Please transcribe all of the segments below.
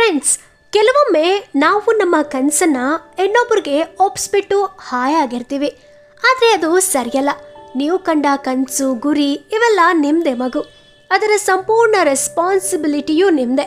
friends ಕೆಲವೊಮ್ಮೆ ನಾವು ನಮ್ಮ ಕನಸನ್ನ ಇನ್ನೊಬ್ರಿಗೆ ಒಪ್ಸ್ಬಿಟ್ಟು ಹಾಯಾಗಿರ್ತೀವಿ ಆದರೆ ಅದು ಸರಿಯಲ್ಲ ನೀವು ಕಂಡ ಕನಸು ಗುರಿ ಇವೆಲ್ಲ ನಿಮ್ಮದೇ ಮಗು ಅದರ ಸಂಪೂರ್ಣ ರೆಸ್ಪಾನ್ಸಿಬಿಲಿಟಿಯೂ ನಿಮ್ಮದೇ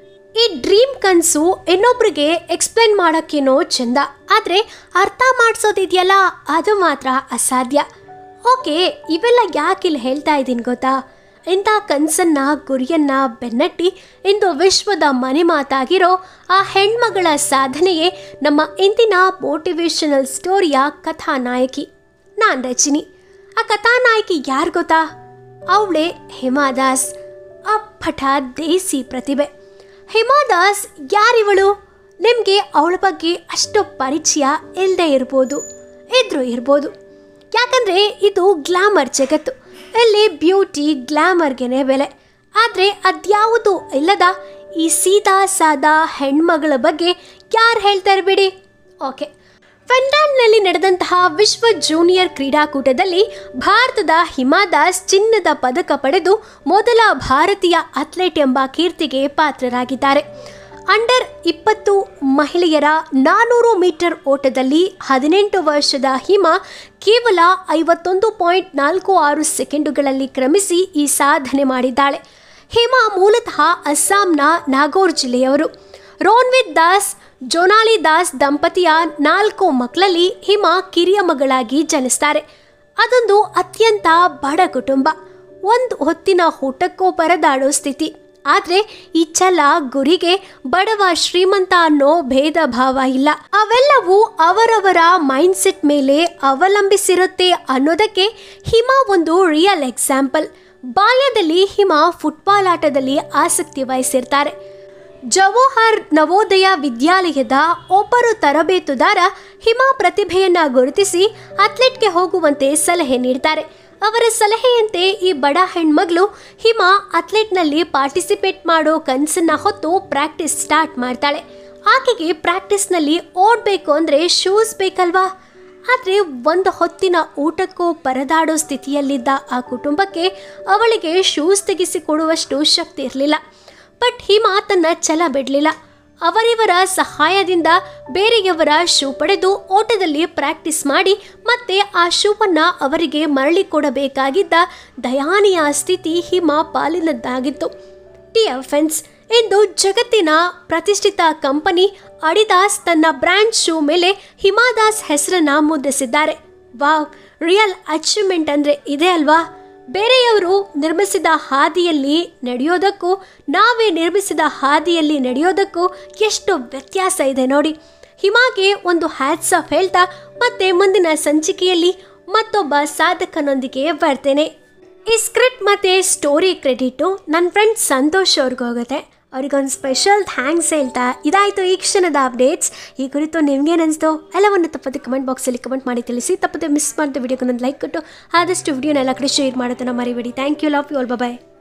ಈ ಡ್ರೀಮ್ ಕನಸು ಇನ್ನೊಬ್ರಿಗೆ ಎಕ್ಸ್ಪ್ಲೇನ್ ಮಾಡೋಕ್ಕೇನೋ ಚೆಂದ ಆದರೆ ಅರ್ಥ ಮಾಡಿಸೋದಿದೆಯಲ್ಲ ಅದು ಮಾತ್ರ ಅಸಾಧ್ಯ ಓಕೆ ಇವೆಲ್ಲ ಯಾಕೆ ಇಲ್ಲಿ ಹೇಳ್ತಾ ಇದ್ದೀನಿ ಗೊತ್ತಾ ಇಂಥ ಕನಸನ್ನ ಗುರಿಯನ್ನ ಬೆನ್ನಟ್ಟಿ ಇಂದು ವಿಶ್ವದ ಮನೆ ಮಾತಾಗಿರೋ ಆ ಹೆಣ್ಮಗಳ ಸಾಧನೆಯೇ ನಮ್ಮ ಇಂದಿನ ಮೋಟಿವೇಶನಲ್ ಸ್ಟೋರಿಯ ಕಥಾನಾಯಕಿ ನಾನು ರಚಿನಿ ಆ ಕಥಾನಾಯಕಿ ಯಾರು ಗೊತ್ತಾ ಅವಳೇ ಹಿಮಾದಾಸ್ ಅಪ್ಪಟ ದೇಸಿ ಪ್ರತಿಭೆ ಹಿಮಾದಾಸ್ ಯಾರಿವಳು ನಿಮಗೆ ಅವಳ ಬಗ್ಗೆ ಅಷ್ಟು ಪರಿಚಯ ಇಲ್ಲದೆ ಇರ್ಬೋದು ಇದ್ರೂ ಇರ್ಬೋದು ಯಾಕಂದರೆ ಇದು ಗ್ಲಾಮರ್ ಜಗತ್ತು ಇಲ್ಲಿ ಬ್ಯೂಟಿ ಗ್ಲಾಮರ್ಗೆನೆ ಬೆಲೆ ಆದರೆ ಅದ್ಯಾವುದು ಇಲ್ಲದ ಈ ಸೀದಾ ಸಾದಾ ಹೆಣ್ಮಗಳ ಬಗ್ಗೆ ಯಾರು ಹೇಳ್ತಾರೆ ಬಿಡಿ ಓಕೆ ಫಿನ್ಲ್ಯಾಂಡ್ನಲ್ಲಿ ನಡೆದಂತಹ ವಿಶ್ವ ಜೂನಿಯರ್ ಕ್ರೀಡಾಕೂಟದಲ್ಲಿ ಭಾರತದ ಹಿಮಾದಾಸ್ ಚಿನ್ನದ ಪದಕ ಪಡೆದು ಮೊದಲ ಭಾರತೀಯ ಅಥ್ಲೆಟ್ ಎಂಬ ಕೀರ್ತಿಗೆ ಪಾತ್ರರಾಗಿದ್ದಾರೆ ಅಂಡರ್ ಇಪ್ಪತ್ತು ಮಹಿಳೆಯರ ನಾನೂರು ಮೀಟರ್ ಓಟದಲ್ಲಿ ಹದಿನೆಂಟು ವರ್ಷದ ಹಿಮ ಕೇವಲ ಐವತ್ತೊಂದು ಪಾಯಿಂಟ್ ನಾಲ್ಕು ಆರು ಸೆಕೆಂಡುಗಳಲ್ಲಿ ಕ್ರಮಿಸಿ ಈ ಸಾಧನೆ ಮಾಡಿದ್ದಾಳೆ ಹಿಮ ಮೂಲತಃ ಅಸ್ಸಾಂನ ನಾಗೋರ್ ಜಿಲ್ಲೆಯವರು ರೋನ್ವಿತ್ ದಾಸ್ ಜೋನಾಲಿ ದಾಸ್ ದಂಪತಿಯ ನಾಲ್ಕು ಮಕ್ಕಳಲ್ಲಿ ಹಿಮ ಕಿರಿಯ ಮಗಳಾಗಿ ಜನಿಸ್ತಾರೆ ಅದೊಂದು ಅತ್ಯಂತ ಬಡ ಕುಟುಂಬ ಒಂದು ಹೊತ್ತಿನ ಊಟಕ್ಕೂ ಪರದಾಡೋ ಸ್ಥಿತಿ ಆದರೆ ಈ ಛಲ ಗುರಿಗೆ ಬಡವ ಶ್ರೀಮಂತ ಅನ್ನೋ ಭೇದ ಭಾವ ಇಲ್ಲ ಅವೆಲ್ಲವೂ ಅವರವರ ಮೈಂಡ್ಸೆಟ್ ಮೇಲೆ ಅವಲಂಬಿಸಿರುತ್ತೆ ಅನ್ನೋದಕ್ಕೆ ಹಿಮ ಒಂದು ರಿಯಲ್ ಎಕ್ಸಾಂಪಲ್ ಬಾಲ್ಯದಲ್ಲಿ ಹಿಮ ಫುಟ್ಬಾಲ್ ಆಟದಲ್ಲಿ ಆಸಕ್ತಿ ವಹಿಸಿರ್ತಾರೆ ಜವಾಹರ್ ನವೋದಯ ವಿದ್ಯಾಲಯದ ಒಬ್ಬರು ತರಬೇತುದಾರ ಹಿಮ ಪ್ರತಿಭೆಯನ್ನ ಗುರುತಿಸಿ ಅಥ್ಲೆಟ್ಗೆ ಹೋಗುವಂತೆ ಸಲಹೆ ನೀಡ್ತಾರೆ ಅವರ ಸಲಹೆಯಂತೆ ಈ ಬಡ ಹೆಣ್ಮಗಳು ಹಿಮ ಅಥ್ಲೆಟ್ನಲ್ಲಿ ಪಾರ್ಟಿಸಿಪೇಟ್ ಮಾಡೋ ಕನಸನ್ನ ಹೊತ್ತು ಪ್ರಾಕ್ಟೀಸ್ ಸ್ಟಾರ್ಟ್ ಮಾಡ್ತಾಳೆ ಆಕೆಗೆ ಪ್ರಾಕ್ಟೀಸ್ನಲ್ಲಿ ಓಡಬೇಕು ಅಂದರೆ ಶೂಸ್ ಬೇಕಲ್ವಾ ಆದರೆ ಒಂದು ಹೊತ್ತಿನ ಊಟಕ್ಕೂ ಪರದಾಡೋ ಸ್ಥಿತಿಯಲ್ಲಿದ್ದ ಆ ಕುಟುಂಬಕ್ಕೆ ಅವಳಿಗೆ ಶೂಸ್ ತೆಗೆಸಿ ಕೊಡುವಷ್ಟು ಶಕ್ತಿ ಇರಲಿಲ್ಲ ಬಟ್ ಹಿಮ ತನ್ನ ಛಲ ಬಿಡಲಿಲ್ಲ ಅವರಿವರ ಸಹಾಯದಿಂದ ಬೇರೆಯವರ ಶೂ ಪಡೆದು ಓಟದಲ್ಲಿ ಪ್ರಾಕ್ಟೀಸ್ ಮಾಡಿ ಮತ್ತೆ ಆ ಶೂವನ್ನು ಅವರಿಗೆ ಮರಳಿ ಕೊಡಬೇಕಾಗಿದ್ದ ದಯಾನೀಯ ಸ್ಥಿತಿ ಹಿಮ ಪಾಲಿನದ್ದಾಗಿತ್ತು ಡಿಯರ್ ಫ್ರೆಂಡ್ಸ್ ಇಂದು ಜಗತ್ತಿನ ಪ್ರತಿಷ್ಠಿತ ಕಂಪನಿ ಅಡಿದಾಸ್ ತನ್ನ ಬ್ರ್ಯಾಂಡ್ ಶೂ ಮೇಲೆ ಹಿಮಾದಾಸ್ ಹೆಸರನ್ನ ಮುದ್ರಿಸಿದ್ದಾರೆ ವಾವ್ ರಿಯಲ್ ಅಚೀವ್ಮೆಂಟ್ ಅಂದರೆ ಇದೆ ಅಲ್ವಾ ಬೇರೆಯವರು ನಿರ್ಮಿಸಿದ ಹಾದಿಯಲ್ಲಿ ನಡೆಯೋದಕ್ಕೂ ನಾವೇ ನಿರ್ಮಿಸಿದ ಹಾದಿಯಲ್ಲಿ ನಡೆಯೋದಕ್ಕೂ ಎಷ್ಟು ವ್ಯತ್ಯಾಸ ಇದೆ ನೋಡಿ ಹಿಮಾಗೆ ಒಂದು ಹ್ಯಾಟ್ಸ್ ಆಫ್ ಹೇಳ್ತಾ ಮತ್ತೆ ಮುಂದಿನ ಸಂಚಿಕೆಯಲ್ಲಿ ಮತ್ತೊಬ್ಬ ಸಾಧಕನೊಂದಿಗೆ ಬರ್ತೇನೆ ಈ ಸ್ಕ್ರಿಪ್ಟ್ ಮತ್ತು ಸ್ಟೋರಿ ಕ್ರೆಡಿಟು ನನ್ನ ಫ್ರೆಂಡ್ ಸಂತೋಷ್ ಅವ್ರಿಗೆ ಹೋಗುತ್ತೆ ಅವ್ರಿಗೊಂದು ಸ್ಪೆಷಲ್ ಥ್ಯಾಂಕ್ಸ್ ಹೇಳ್ತಾ ಇದಾಯಿತು ಈ ಕ್ಷಣದ ಅಪ್ಡೇಟ್ಸ್ ಈ ಕುರಿತು ನಿಮ್ಗೇನು ಅನಿಸ್ತು ಎಲ್ಲವನ್ನು ತಪ್ಪದೆ ಕಮೆಂಟ್ ಬಾಕ್ಸಲ್ಲಿ ಕಮೆಂಟ್ ಮಾಡಿ ತಿಳಿಸಿ ತಪ್ಪದೆ ಮಿಸ್ ಮಾಡಿದ ವಿಡಿಯೋಗೆ ಒಂದು ಲೈಕ್ ಕೊಟ್ಟು ಆದಷ್ಟು ವಿಡಿಯೋನ ಎಲ್ಲ ಕಡೆ ಶೇರ್ ಮಾಡೋದನ್ನ ಮರಿಬೇಡಿ thank you love you all bye